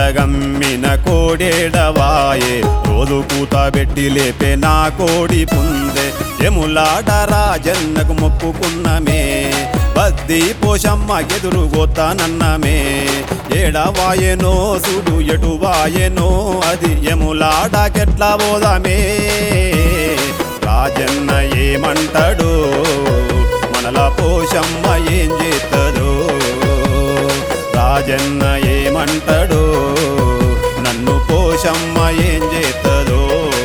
గమ్మిన కోడేడవాయే రోజు కూత పెట్టి లేపే నా కోడి పుందే ఎములాట రాజన్నకు మొక్కుకున్నమే బద్ది పోషమ్మ ఎదురు గోతానన్నమే ఏడవాయెనో సుడు ఎటు వాయెనో అది ఎములాటకెట్లా పోదామే రాజన్న ఏమంటాడు మనల పోషమ్మ ఏం చేస్తుందో రాజన్న ఏమంటాడు నన్ను పోషమ్మ ఏం చేస్తుందో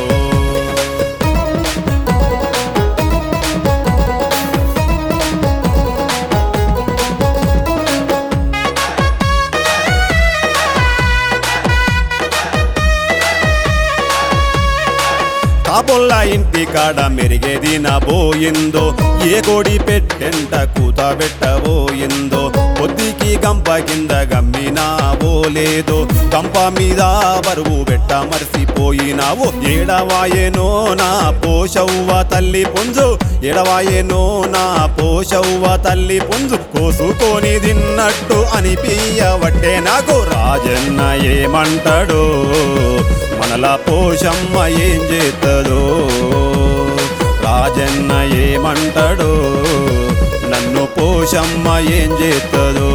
కాబొల్ల ఇంటి కాడ మెరిగేది నా బోయిందో ఏ కోడి పెట్టెంట కూత పెట్టబోయిందో పొద్దుకి గంప కింద గమ్మినావో లేదో గంప మీద బరువు పెట్ట మరిసిపోయినావో ఏడవాయేనో నా పోషవ్వ తల్లి పుంజు ఎడవాయేనో నా పోషవ్వ తల్లి పుంజు కోసుకొని తిన్నట్టు అనిపించవట్టే నాకు రాజన్న ఏమంటాడు మనల పోషమ్మ ఏం చేస్తుందో రాజన్న ఏమంటాడు నన్ను పోషమ్మ ఏం చేస్తుందో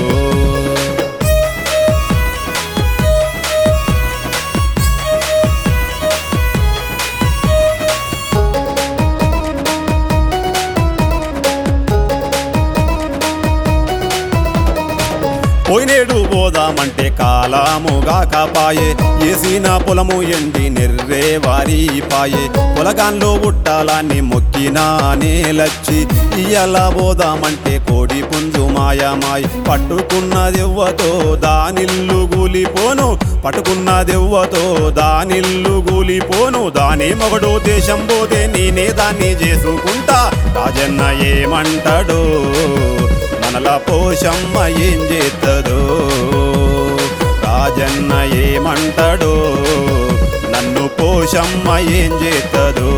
పోయినేడు పోదామంటే కాలాముగా కాపాయే ఏసిన పొలము ఎండి నెర్రే వారి పాయే పొలగాన్లో ఉట్టాలని మొక్కినా నేలచ్చి ఇయ్యాల పోదామంటే కోడి పుంజు మాయమాయ్ పట్టుకున్నదెవ్వతో దానిల్లు గూలిపోను పట్టుకున్నదెవ్వతో దానిల్లు గూలిపోను దాని మొగడు దేశం పోతే నేనే దాన్ని చేసుకుంటా రాజన్న ఏమంటాడు మనల పోషమ్మ ఏం చేస్తుందో రాజన్న ఏమంటాడు నన్ను పోషమ్మ ఏం చేస్తుందో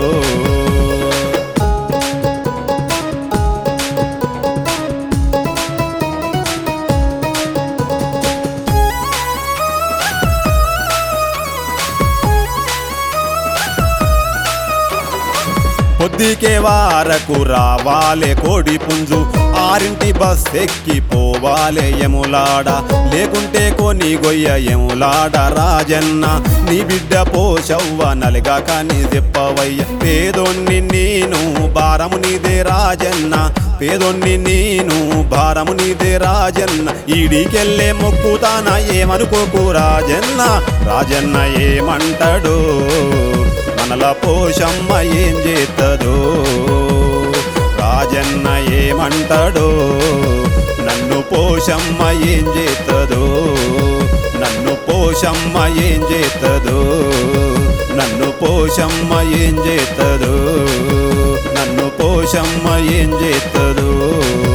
పొద్దుకే వారకు రావాలే కోడి పుంజు ఆరింటి బస్ ఎక్కి పోవాలే ఎములాడ లేకుంటే కొని గొయ్య ఎములాడ రాజన్న నీ బిడ్డ పోషవ్వ నలిగా కానీ చెప్పవయ్య పేదోన్ని నేను భారము నీదే రాజన్న పేదోన్ని నేను భారము నీదే రాజన్న ఈడికెళ్ళే మొక్కుతాన ఏమనుకోకు రాజన్న రాజన్న ఏమంటాడు మనల పోషమ్మ ఏం చేస్తుందో రాజన్న ఏమంటాడో నన్ను పోషమ్మ ఏం చేస్తుందో నన్ను పోషమ్మ ఏం చేస్తుందో నన్ను పోషమ్మ ఏం చేస్తుందో నన్ను పోషమ్మ ఏం చేస్తుందో